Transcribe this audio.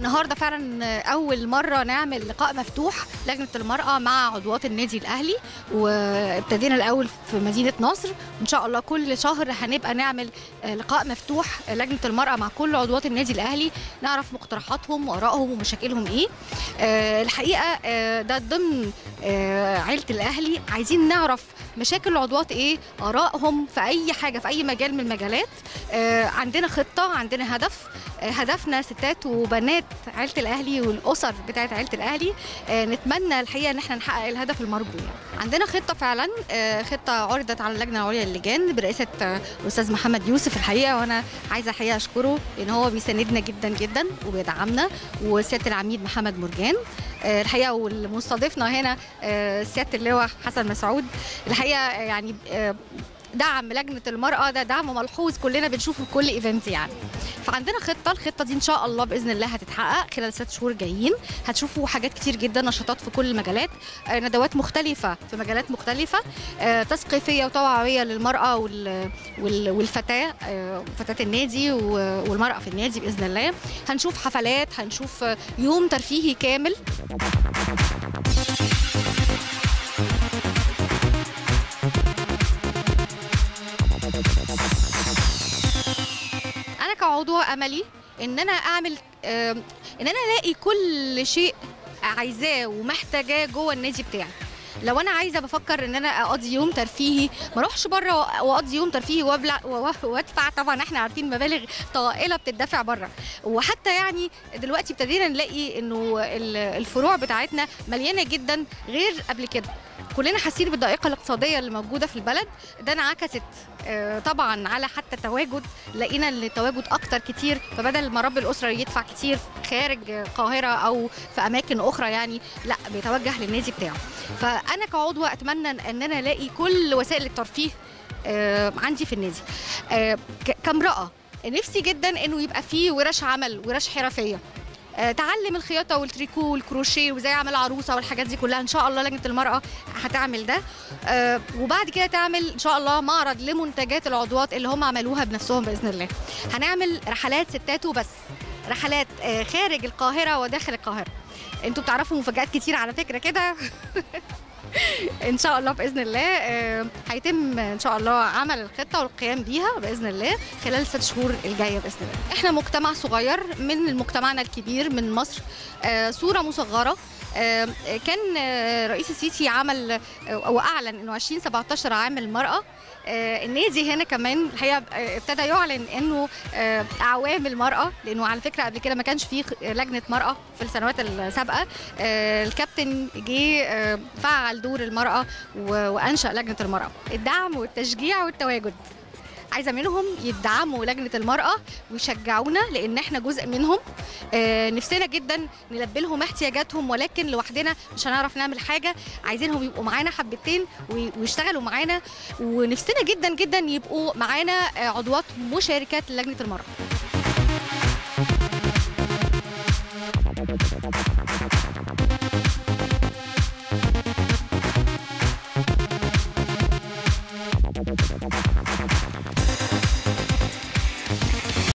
النهارده فعلا اول مره نعمل لقاء مفتوح لجنه المراه مع عضوات النادي الاهلي وابتدينا الاول في مدينه نصر ان شاء الله كل شهر هنبقى نعمل لقاء مفتوح لجنه المراه مع كل عضوات النادي الاهلي نعرف مقترحاتهم وارائهم ومشاكلهم ايه آه، الحقيقه آه، ده ضمن آه، عيله الاهلي عايزين نعرف مشاكل العضوات ايه ارائهم في اي حاجه في اي مجال من المجالات آه، عندنا خطه عندنا هدف آه، هدفنا ستات وبنات عيله الاهلي والاسر بتاعه عيله الاهلي آه، نتمنى الحقيقه ان احنا نحقق الهدف المرجو يعني عندنا خطه فعلا آه، خطه عرضت على اللجنه العليا للجان برئاسه آه، الاستاذ محمد يوسف الحقيقه وانا عايزه الحقيقه اشكره لان هو بيساندنا جدا جدا وبيدعمنا وسياده العميد محمد مرجان آه، الحقيقه والمستضيفنا هنا آه، سياده اللواء حسن مسعود الحقيقه آه، يعني آه، دعم لجنه المراه ده دعم ملحوظ كلنا بنشوفه في كل ايفنت يعني فعندنا خطه الخطه دي ان شاء الله باذن الله هتتحقق خلال ست شهور جايين هتشوفوا حاجات كتير جدا نشاطات في كل المجالات آه، ندوات مختلفه في مجالات مختلفه آه، تثقيفيه وتوعويه للمراه وال- وال- والفتاه آه، فتاه النادي و- والمراه في النادي باذن الله هنشوف حفلات هنشوف آه، يوم ترفيهي كامل انا كعضو املي ان انا اعمل آم، ان انا الاقي كل شيء عايزاه ومحتاجاه جوه النادي بتاعي لو انا عايزه بفكر ان انا اقضي يوم ترفيهي ما اروحش بره واقضي يوم ترفيهي وابلع و- وادفع طبعا احنا عارفين مبالغ طائله بتدفع بره وحتى يعني دلوقتي ابتدينا نلاقي انه ال- الفروع بتاعتنا مليانه جدا غير قبل كده كلنا حاسين بالضائقه الاقتصاديه اللي موجوده في البلد ده انعكست آه، طبعا على حتى التواجد لقينا ان التواجد اكتر كتير فبدل ما رب الاسره يدفع كتير خارج القاهره او في اماكن اخرى يعني لا بيتوجه للنادي بتاعه فانا كعضوه اتمنى ان انا الاقي كل وسائل الترفيه آه، عندي في النادي آه، ك- كامراه نفسي جدا انه يبقى فيه ورش عمل ورش حرفيه آه، تعلم الخياطه والتريكو والكروشيه وازاي اعمل عروسه والحاجات دي كلها ان شاء الله لجنه المراه هتعمل ده آه، وبعد كده تعمل ان شاء الله معرض لمنتجات العضوات اللي هم عملوها بنفسهم باذن الله هنعمل رحلات ستات وبس رحلات آه، خارج القاهره وداخل القاهره انتوا بتعرفوا مفاجآت كتير على فكره كده ان شاء الله باذن الله آه، هيتم ان شاء الله عمل الخطه والقيام بيها باذن الله خلال الست شهور الجايه باذن الله احنا مجتمع صغير من مجتمعنا الكبير من مصر آه، صوره مصغره آه، كان آه، رئيس السيسي عمل آه، واعلن انه 2017 عام المراه آه، النادي هنا كمان الحقيقه آه، ابتدى يعلن انه آه، اعوام المراه لانه على فكره قبل كده ما كانش فيه لجنه مراه في السنوات السابقه آه، الكابتن جه آه، فعل دور المراه و- وانشا لجنه المراه الدعم والتشجيع والتواجد عايزه منهم يدعموا لجنه المراه ويشجعونا لان احنا جزء منهم آه، نفسنا جدا نلبي لهم احتياجاتهم ولكن لوحدنا مش هنعرف نعمل حاجه عايزينهم يبقوا معانا حبتين وي- ويشتغلوا معانا ونفسنا جدا جدا يبقوا معانا آه، عضوات مشاركات لجنه المراه